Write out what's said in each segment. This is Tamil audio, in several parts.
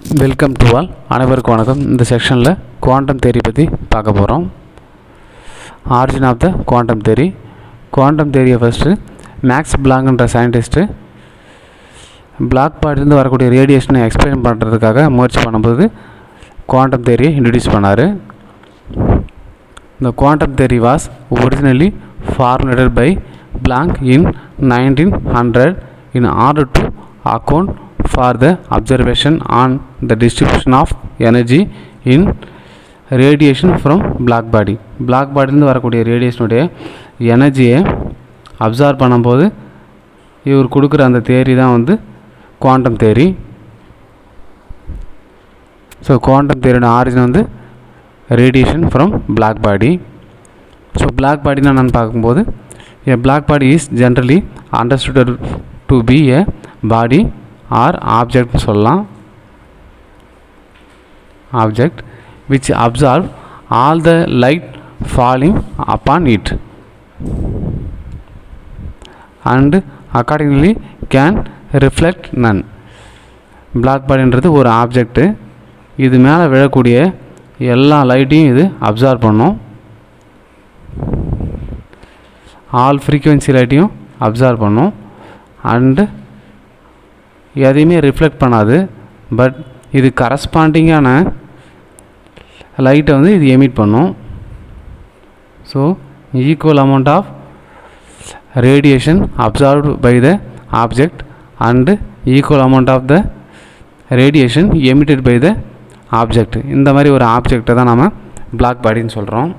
வெல்கம் டு ஆல் அனைவருக்கும் வணக்கம் இந்த செக்ஷனில் குவாண்டம் தேரி பற்றி பார்க்க போகிறோம் origin of the quantum theory quantum தேரியை ஃபஸ்ட்டு மேக்ஸ் பிளாங்க்ன்ற சயின்டிஸ்ட்டு பிளாக் பாடிலேருந்து வரக்கூடிய ரேடியேஷனை எக்ஸ்பிளைன் பண்ணுறதுக்காக முயற்சி பண்ணும்போது குவாண்டம் தேரியை இன்ட்ரடியூஸ் பண்ணார் The quantum theory was originally formulated by Planck in 1900 in order to account for the observation on the distribution of energy in radiation from black body black பாடிலேருந்து வரக்கூடிய ரேடியேஷனுடைய எனர்ஜியை அப்சார்ப் பண்ணும்போது இவர் கொடுக்குற அந்த தேரி தான் வந்து குவாண்டம் தேரி ஸோ குவாண்டம் தேரியோட ஆரிஜின் வந்து radiation from black body so black பாடினா என்னன்னு பார்க்கும்போது a black body is generally understood to be a body or object சொல்லலாம் object which absorb all the light falling upon it and accordingly can reflect none black பாடின்றது ஒரு ஆப்ஜெக்ட்டு இது மேலே விழக்கூடிய எல்லா லைட்டையும் இது அப்சார்ப் பண்ணும் ஆல் ஃப்ரீக்குவென்சி லைட்டையும் அப்சார்ப் பண்ணும் அண்டு எதையுமே ரிஃப்ளெக்ட் பண்ணாது பட் இது கரஸ்பாண்டிங்கான லைட்டை வந்து இது எமிட் பண்ணும் so equal amount of radiation absorbed by the object and equal amount of the radiation emitted by the object இந்த மாதிரி ஒரு ஆப்ஜெக்டை தான் நம்ம பிளாக் பாடின்னு சொல்கிறோம்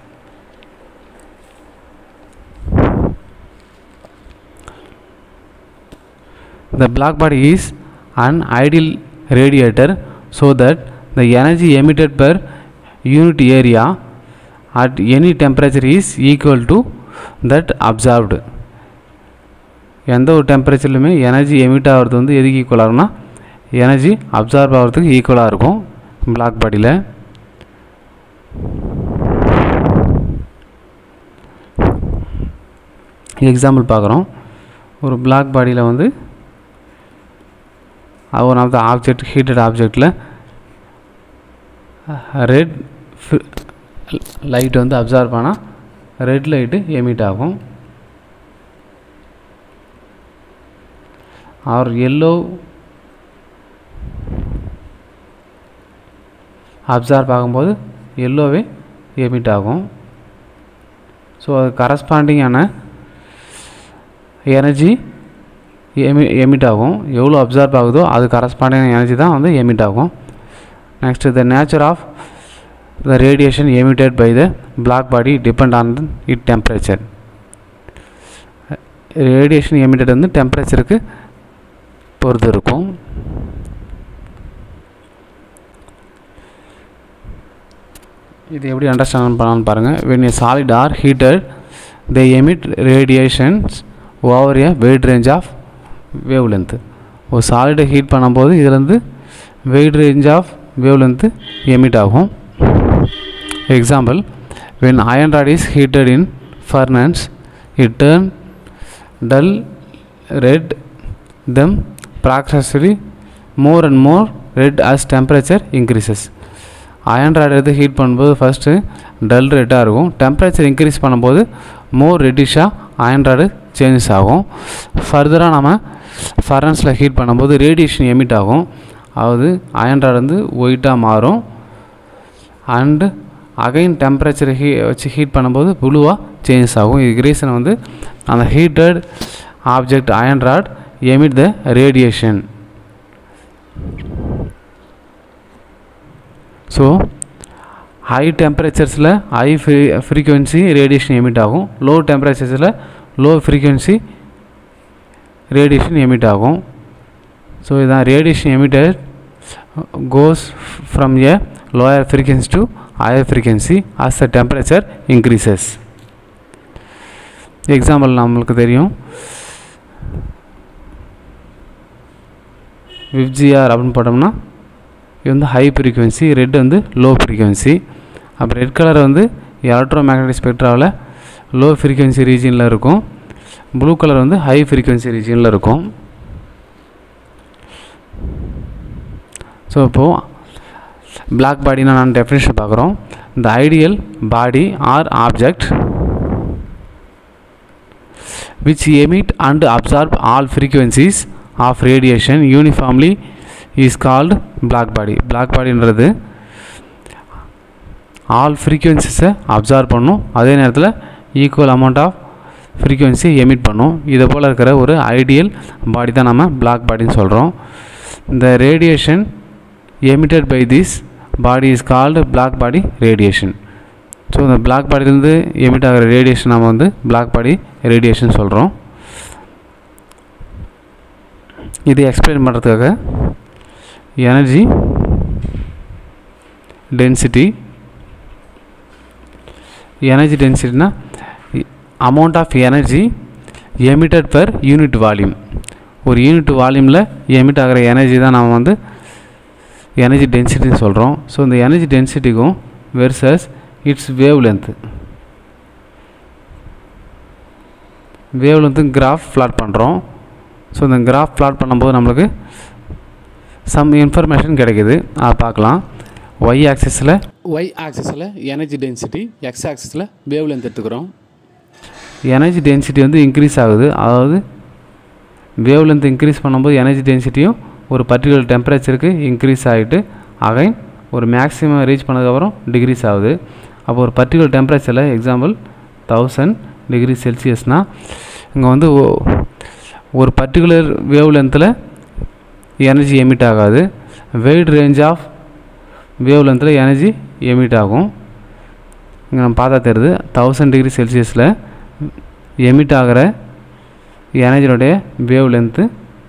The black body is an ideal radiator so that the energy emitted per unit area at any temperature is equal to that absorbed எந்த ஒரு டெம்பரேச்சர்லையுமே எனர்ஜி எமிட் ஆகிறது வந்து எதுக்கு ஈக்குவலாக இருக்கும்னா எனர்ஜி அப்சார்ப் ஆகிறதுக்கு ஈக்குவலாக இருக்கும் பிளாக் பாடியில் எக்ஸாம்பிள் பார்க்குறோம் ஒரு பிளாக் பாடியில் வந்து one of the object heated ஆப்ஜெக்டில் ரெட் லைட் வந்து அப்சார்ப் ஆனால் ரெட் லைட்டு எமிட் ஆகும் ஆர் எல்லோ அப்சார்ப் ஆகும்போது எல்லோவே எமிட் ஆகும் ஸோ அது கரஸ்பாண்டிங்கான எனர்ஜி எமி எமிட் ஆகும் எவ்வளோ அப்சார்ப் ஆகுதோ அது கரஸ்பாண்டிங் எனர்ஜி தான் வந்து எமிட் ஆகும் next the nature of the radiation emitted by the black body depend on it temperature radiation emitted வந்து டெம்பரேச்சருக்கு பொறுத்து இருக்கும் இது எப்படி அண்டர்ஸ்டாண்ட் பண்ணலான்னு பாருங்கள் when a solid are heated they emit radiations over a wide range of wave length ஒரு சாலிடை ஹீட் பண்ணும்போது இதுலேருந்து wide range of wave length emit ஆகும் example when iron rod is heated in furnace it turn dull red them ப்ராக்சஸ்லி more and more red as temperature increases iron rod எடுத்து ஹீட் பண்ணும்போது ஃபஸ்ட்டு டல் ரெட்டாக இருக்கும் டெம்பரேச்சர் இன்க்ரீஸ் பண்ணும்போது மோர் ரெட்டிஷாக அயன் ராடு சேஞ்சஸ் ஆகும் ஃபர்தராக நம்ம ஃபரன்ஸில் ஹீட் பண்ணும்போது ரேடியேஷன் எமிட் ஆகும் அதாவது அயன் ராட் வந்து ஒயிட்டாக மாறும் அண்டு அகைன் டெம்பரேச்சர் ஹீ வச்சு ஹீட் பண்ணும்போது ப்ளூவாக சேஞ்சஸ் ஆகும் இதுக்கு ரீசன் வந்து அந்த heated object iron rod emit the radiation so high டெம்பரேச்சர்ஸில் high free frequency radiation emit ஆகும் லோ டெம்பரேச்சர்ஸில் லோ ஃப்ரீக்குவென்சி ரேடியேஷன் எமிட் ஆகும் ஸோ இதான் radiation emitted goes from a lower frequency to higher frequency as the temperature increases example நம்மளுக்கு தெரியும் விப்ஜிஆர் அப்படின்னு போட்டோம்னா இது வந்து ஹை ஃப்ரீக்குவென்சி ரெட் வந்து லோ ஃப்ரீக்குவென்சி அப்போ ரெட் கலர் வந்து எலக்ட்ரோ மேக்னட்டிக் ஸ்பெக்ட்ராவில் லோ ஃப்ரீக்குவென்சி ரீஜனில் இருக்கும் ப்ளூ கலர் வந்து ஹை ஃப்ரீக்குவென்சி ரீஜனில் இருக்கும் ஸோ இப்போது பிளாக் பாடினா நான் டெஃபினேஷன் பார்க்குறோம் the ideal body or object which emit and absorb all frequencies of radiation uniformly is called black body black bodyன்றது ஆல் ஃப்ரீக்குவென்சிஸை அப்சார்ப் பண்ணும் அதே நேரத்தில் equal amount of frequency emit பண்ணும் இதை போல் இருக்கிற ஒரு ஐடியல் பாடி தான் நம்ம பிளாக் பாடின்னு சொல்கிறோம் இந்த radiation emitted by this body is called black body radiation so இந்த பிளாக் பாடியிலேருந்து எமிட் ஆகிற ரேடியேஷன் நம்ம வந்து பிளாக் பாடி ரேடியேஷன் சொல்கிறோம் இதை எக்ஸ்பிளைன் பண்ணுறதுக்காக எனர்ஜி டென்சிட்டி எனர்ஜி டென்சிட்டினா amount of energy emitted per unit volume ஒரு யூனிட் வால்யூமில் எமிட் ஆகிற எனர்ஜி தான் நம்ம வந்து எனர்ஜி டென்சிட்டின்னு சொல்கிறோம் ஸோ இந்த எனர்ஜி டென்சிட்டிக்கும் versus its wave length wave length graph plot பண்ணுறோம் ஸோ இந்த கிராஃப் பிளாட் பண்ணும்போது நம்மளுக்கு சம் இன்ஃபர்மேஷன் கிடைக்குது அதை பார்க்கலாம் ஒய் ஆக்சிஸில் ஒய் ஆக்சிஸில் எனர்ஜி டென்சிட்டி எக்ஸ் ஆக்சிஸில் வேவ் லென்த் எடுத்துக்கிறோம் எனர்ஜி டென்சிட்டி வந்து இன்க்ரீஸ் ஆகுது அதாவது வேவ் லென்த் இன்க்ரீஸ் பண்ணும்போது எனர்ஜி டென்சிட்டியும் ஒரு பர்டிகுலர் டெம்பரேச்சருக்கு இன்க்ரீஸ் ஆகிட்டு அகைன் ஒரு மேக்ஸிமம் ரீச் பண்ணதுக்கப்புறம் டிகிரிஸ் ஆகுது அப்போ ஒரு பர்டிகுலர் டெம்பரேச்சரில் எக்ஸாம்பிள் தௌசண்ட் டிகிரி செல்சியஸ்னால் இங்கே வந்து ஒ- ஒரு பர்டிகுலர் வேவ் லென்த்தில் எனர்ஜி எமிட் ஆகாது வெயிட் ரேஞ்ச் ஆஃப் வேவ் லென்த்தில் எனர்ஜி எமிட் ஆகும் இங்கே நம்ம பார்த்தா தெரியுது தௌசண்ட் டிகிரி செல்சியஸில் எமிட் ஆகிற எனர்ஜியோடைய வேவ் லென்த்து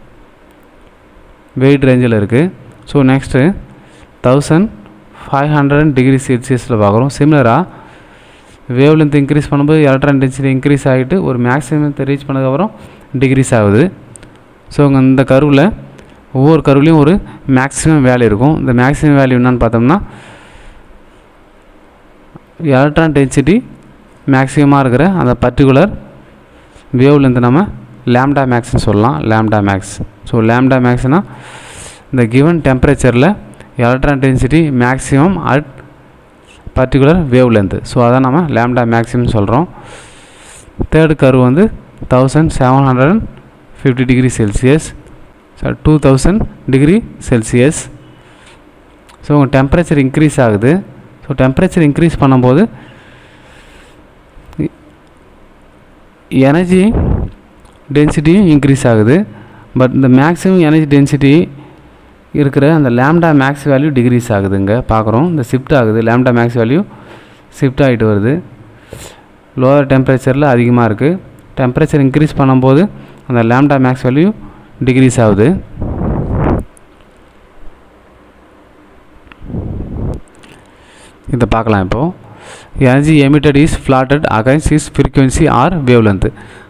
வெயிட் ரேஞ்சில் இருக்குது so next thousand five hundred degree செல்சியஸில் பார்க்குறோம் சிமிலராக வேவ் லென்த் இன்க்ரீஸ் பண்ணும்போது எலக்ட்ரான் டென்சிட்டி இன்க்ரீஸ் ஆகிட்டு ஒரு மேக்ஸிமத்தை ரீச் பண்ணதுக்கப்புறம் டிகிரிஸ் ஆகுது ஸோ இங்கே இந்த கருவில் ஒவ்வொரு கருவிலையும் ஒரு மேக்ஸிமம் வேல்யூ இருக்கும் இந்த மேக்ஸிமம் வேல்யூ என்னன்னு பார்த்தோம்னா எலக்ட்ரான் டென்சிட்டி மேக்ஸிமமாக இருக்கிற அந்த பர்டிகுலர் வேவ் லென்த் நம்ம லேம்டா மேக்ஸ்னு சொல்லலாம் லேம்டா மேக்ஸ் ஸோ லேம்டா மேக்ஸ்னால் இந்த கிவன் டெம்பரேச்சரில் electron density maximum at particular wave length so அதான் நம்ம லேம்டா மேக்ஸிமம் சொல்கிறோம் தேர்டு கர்வ் வந்து thousand seven hundred and fifty degree Celsius so two thousand degree Celsius so உங்கள் டெம்பரேச்சர் இன்க்ரீஸ் ஆகுது ஸோ டெம்பரேச்சர் இன்க்ரீஸ் பண்ணும்போது எனர்ஜி டென்சிட்டியும் இன்க்ரீஸ் ஆகுது பட் இந்த மேக்ஸிமம் எனர்ஜி டென்சிட்டி இருக்கிற அந்த லேம்டா மேக்ஸ் வேல்யூ டிகிரீஸ் ஆகுதுங்க பார்க்குறோம் இந்த ஷிஃப்ட் ஆகுது லேம்டா மேக்ஸ் வேல்யூ ஷிஃப்ட் ஆகிட்டு வருது லோவர் டெம்பரேச்சரில் அதிகமாக இருக்குது டெம்பரேச்சர் இன்க்ரீஸ் பண்ணும்போது அந்த லேம்டா மேக்ஸ் வேல்யூ டிகிரீஸ் ஆகுது இதை பார்க்கலாம் இப்போது energy emitted is plotted against is frequency or wave length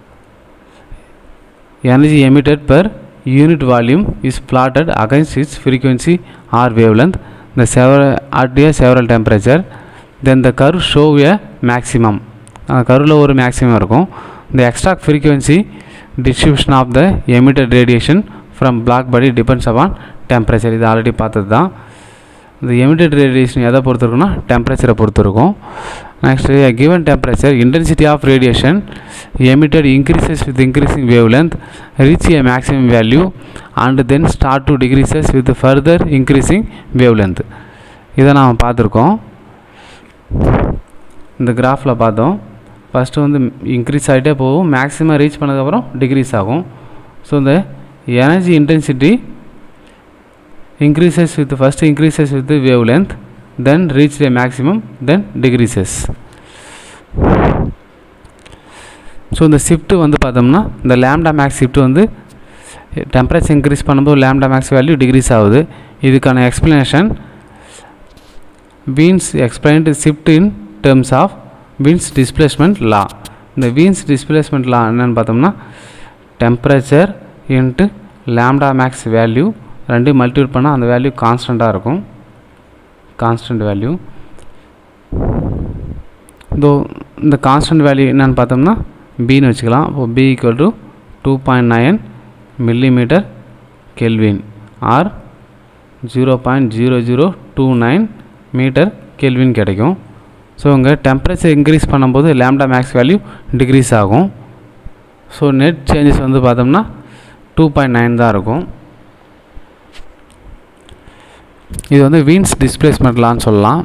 energy emitted per unit volume is plotted against its frequency or wavelength the several at a several temperature then the curve show a maximum அந்த கருவில் ஒரு மேக்ஸிமம் இருக்கும் the extract frequency distribution of the emitted radiation from black body depends upon temperature இது ஆல்ரெடி பார்த்தது தான் இந்த எமிட்டட் ரேடியேஷன் எதை பொறுத்து இருக்குன்னா டெம்பரேச்சரை பொறுத்து இருக்கும் next given temperature intensity of radiation emitted increases with increasing wave length reach a maximum value and then start to decreases with further increasing wave length இதை நாம் பார்த்துருக்கோம் இந்த கிராஃபில் பார்த்தோம் ஃபஸ்ட்டு வந்து இன்க்ரீஸ் ஆகிட்டே போகும் மேக்ஸிமம் ரீச் பண்ணதுக்கப்புறம் டிக்ரீஸ் ஆகும் ஸோ இந்த energy intensity increases with first increases with the wavelength then reach a maximum then decreases so இந்த ஷிஃப்ட்டு வந்து பார்த்தோம்னா இந்த லேம்டா மேக்ஸ் ஷிஃப்ட் வந்து டெம்பரேச்சர் இன்க்ரீஸ் பண்ணும்போது லேம்டா மேக்ஸ் வேல்யூ டிக்ரீஸ் ஆகுது இதுக்கான explanation Wien's explained shift in terms of Wien's displacement law இந்த வீன்ஸ் டிஸ்பிளேஸ்மெண்ட் லா என்னென்னு பார்த்தோம்னா temperature into lambda max value ரெண்டையும் மல்டிபிள் பண்ணால் அந்த வேல்யூ கான்ஸ்டண்ட்டாக இருக்கும் கான்ஸ்டன்ட் வேல்யூ இதோ இந்த கான்ஸ்டன்ட் வேல்யூ என்னன்னு பார்த்தோம்னா பின்னு வச்சுக்கலாம் இப்போ B equal to two point nine millimetre kelvin or zero point zero zero two nine metre kelvin கிடைக்கும் ஸோ இங்கே டெம்பரேச்சர் இன்க்ரீஸ் பண்ணும்போது லேம்டா மேக்ஸ் வேல்யூ டிக்ரீஸ் ஆகும் ஸோ நெட் சேஞ்சஸ் வந்து பார்த்தோம்னா டூ பாயிண்ட் நைன் தான் இருக்கும் இது வந்து வீன்ஸ் டிஸ்பிளேஸ்மெண்ட் லான்னு சொல்லலாம்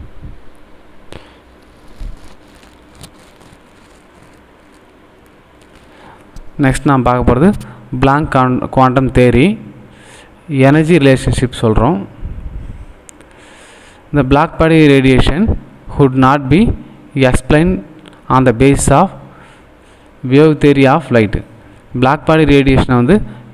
நெக்ஸ்ட் நான் பார்க்க போகிறது Planck quantum theory energy relationship சொல்கிறோம் இந்த black body radiation would not be explained on the basis of wave theory of light black body ரேடியேஷனை வந்து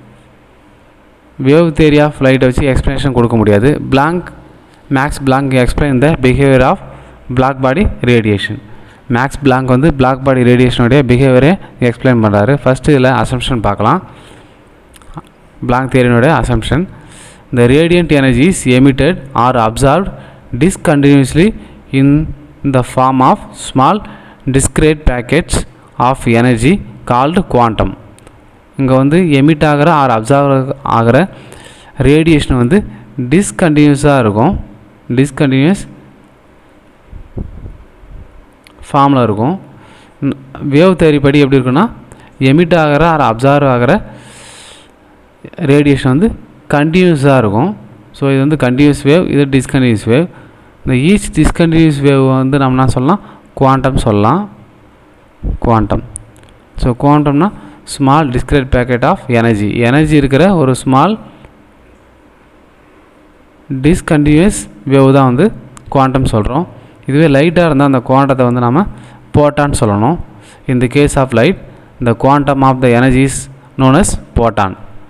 வேவ் தேரி ஆஃப் லைட்டை வச்சு எக்ஸ்ப்ளனேஷன் கொடுக்க முடியாது Planck Max Planck explain the behaviour of black body radiation Max Planck வந்து பிளாக் பாடி ரேடியேஷனுடைய பிஹேவியரை எக்ஸ்பிளைன் பண்ணுறாரு ஃபஸ்ட்டு இதில் அசம்ஷன் பார்க்கலாம் பிளாங்க் தேரியினுடைய assumption the radiant energy is emitted or absorbed discontinuously in the form of small discrete packets of energy called quantum இங்கே வந்து எமிட் ஆகிற ஆர் அப்சர்வ் ஆகிற ரேடியேஷன் வந்து டிஸ்கண்டினியூஸாக இருக்கும் டிஸ்கண்டினியூஸ் ஃபார்மில் இருக்கும் வேவ் தேரி படி எப்படி இருக்குன்னா எமிட் ஆகிற ஆர் அப்சர்வ் ஆகிற ரேடியேஷன் வந்து கண்டினியூஸாக இருக்கும் ஸோ இது வந்து கண்டினியூஸ் வேவ் இது டிஸ்கண்டினியூஸ் வேவ் இந்த ஈச் டிஸ்கண்டினியூஸ் வேவ் வந்து நம்ம என்ன சொல்லலாம் குவாண்டம் சொல்லலாம் குவாண்டம் ஸோ குவாண்டம்னா small discrete packet of energy energy இருக்கிற ஒரு ஸ்மால் டிஸ்கண்டினியூஸ் வேவ் தான் வந்து குவாண்டம் சொல்கிறோம் இதுவே லைட்டாக இருந்தால் அந்த குவாண்டத்தை வந்து நம்ம போட்டான்னு சொல்லணும் இந்த case of light the quantum of the energy is known as photon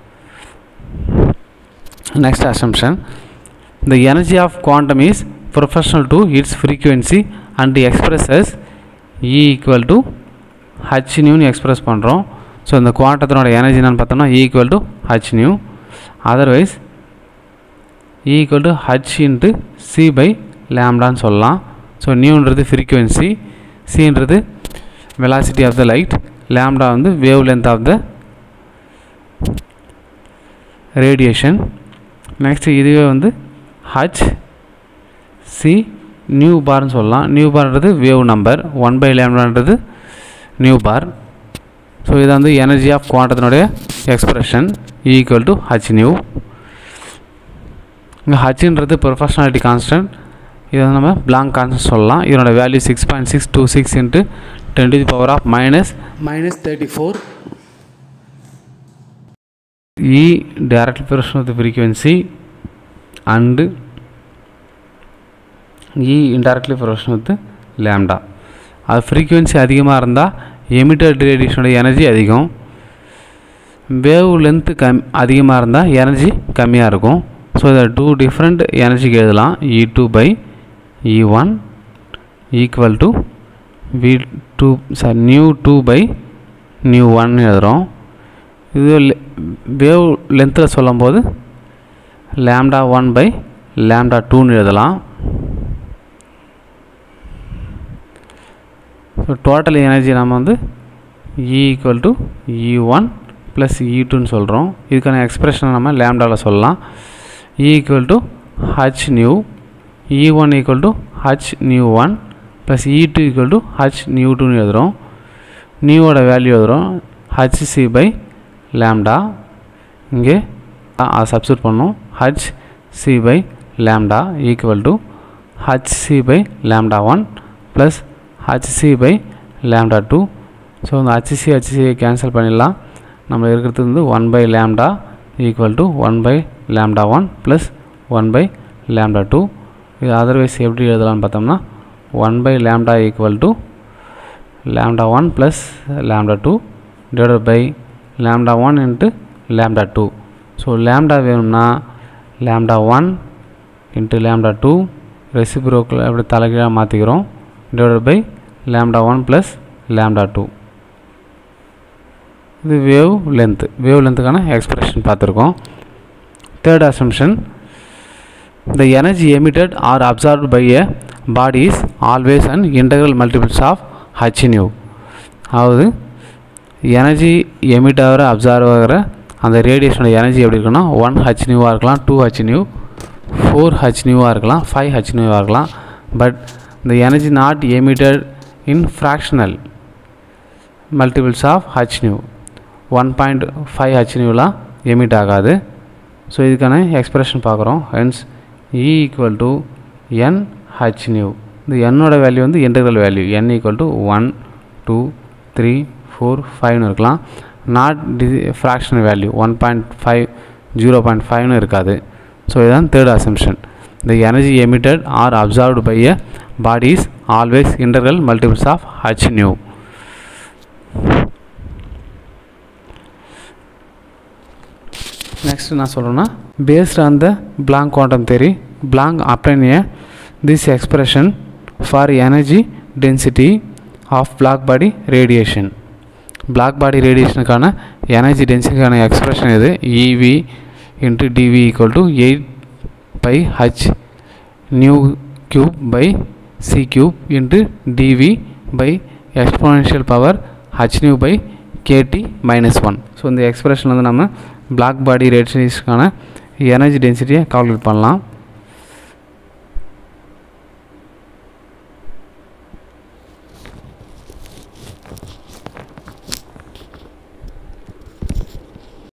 next assumption the energy of quantum is proportional to its frequency and expresses E equal to h நியூன்னு எக்ஸ்பிரஸ் பண்ணுறோம் ஸோ இந்த குவாண்டத்தினோட எனர்ஜி என்னன்னு பார்த்தோம்னா E equal to h nu otherwise E equal to h into C by லேம்டான்னு சொல்லலாம் ஸோ நியூன்றது ஃப்ரீக்குவென்சி சின்றது velocity of the light lambda வந்து wave length of the radiation next இதுவே வந்து ஹச் சி நியூ பார்னு சொல்லலாம் நியூ பார்ன்றது வேவ் நம்பர் ஒன் பை லேம்டான்றது நியூ பார் ஸோ இது வந்து எனர்ஜி ஆஃப் குவாண்டத்தினுடைய expression equal to H new இங்கே ஹச்ன்றது ப்ரொஃபஷனாலிட்டி கான்ஸ்டன்ட் இதை வந்து நம்ம பிளாங்க் கான்ஸ்டன்ட் சொல்லலாம் இதனோட value six point six two six into ten to the power of minus minus 34 E direct proportional to the frequency and E indirectly proportional to lambda அது ஃப்ரீக்குவென்சி அதிகமாக இருந்தால் எமிட்டட் ரேடியேஷனோட எனர்ஜி அதிகம் வேவ் லென்த்து கம் அதிகமாக இருந்தால் எனர்ஜி கம்மியாக இருக்கும் ஸோ இதை டூ டிஃப்ரெண்ட் எனர்ஜிக்கு எழுதலாம் E two by E one equal to V two sorry nu two by nu one எழுதுகிறோம் இது வேவ் லென்த்தில் சொல்லும்போது லேம்டா ஒன் பை லேம்டா டூன்னு எழுதலாம் ஸோ டோட்டல் எனர்ஜி நம்ம வந்து E equal to E one plus E டூன்னு சொல்கிறோம் இதுக்கான எக்ஸ்பிரஷனை நம்ம லேம்டாவில் சொல்லலாம் E equal to H nu E one equal to H nu one plus E two equal to H nu டூன்னு எழுதுகிறோம் நியூவோட வேல்யூ எழுதுகிறோம் ஹச்சி பை லேம்டா இங்கே சப்ஸ்டியூட் பண்ணோம் H C by lambda equal to H C by lambda one plus H C by lambda two so இந்த ஹச்சி ஹச்சியை கேன்சல் பண்ணிடலாம் நம்ம இருக்கிறது வந்து one by lambda equal to one by lambda one plus one by lambda two இது அதர்வைஸ் எப்படி எழுதலாம்னு பார்த்தோம்னா one by lambda equal to lambda one plus lambda two divided by lambda one into lambda two so lambda வேணும்னா lambda one into lambda two ரெசிப்ரோக்கில் அப்படி தலைகீழாக மாற்றிக்கிறோம் divided by lambda one plus lambda two இது வேவ் லென்த்து வேவ் லென்த்துக்கான எக்ஸ்பிரஷன் பார்த்துருக்கோம் third assumption the energy emitted or absorbed by a body is always and integral multiples of H nu அதாவது எனர்ஜி எமிட் ஆகிற அப்சார்வ் ஆகிற அந்த ரேடியேஷனோட எனர்ஜி எப்படி இருக்குன்னா ஒன் ஹச் நியூவாக இருக்கலாம் two H nu four H நியூவாக இருக்கலாம் ஃபைவ் ஹச் நியூவாக இருக்கலாம் பட் இந்த energy not emitted in fractional multiples of H nu one point five H நியூலாம் எமிட் ஆகாது ஸோ இதுக்கான எக்ஸ்பிரஷன் பார்க்குறோம் hence E equal to N H nu இந்த என்னோட வேல்யூ வந்து integral value N equal to one two three four ஃபைவ்னு இருக்கலாம் not the fractional value one point five zero point ஃபைவ்னு இருக்காது ஸோ இதுதான் third assumption the energy emitted are observed by a body is always interval multiples of H nu next நான் சொல்கிறேன்னா based on the Planck quantum theory Planck obtain a this expression for energy density of black body radiation black body ரேடியேஷனுக்கான எனர்ஜி டென்சிட்டிக்கான எக்ஸ்பிரஷன் இது E V into D V equal to eight by H nu cube by C cube into D V by exponential power H nu by KT minus one so இந்த எக்ஸ்பிரஷன் வந்து நம்ம பிளாக் பாடி ரேடியேஷனுக்கான எனர்ஜி டென்சிட்டியை கால்குலேட் பண்ணலாம்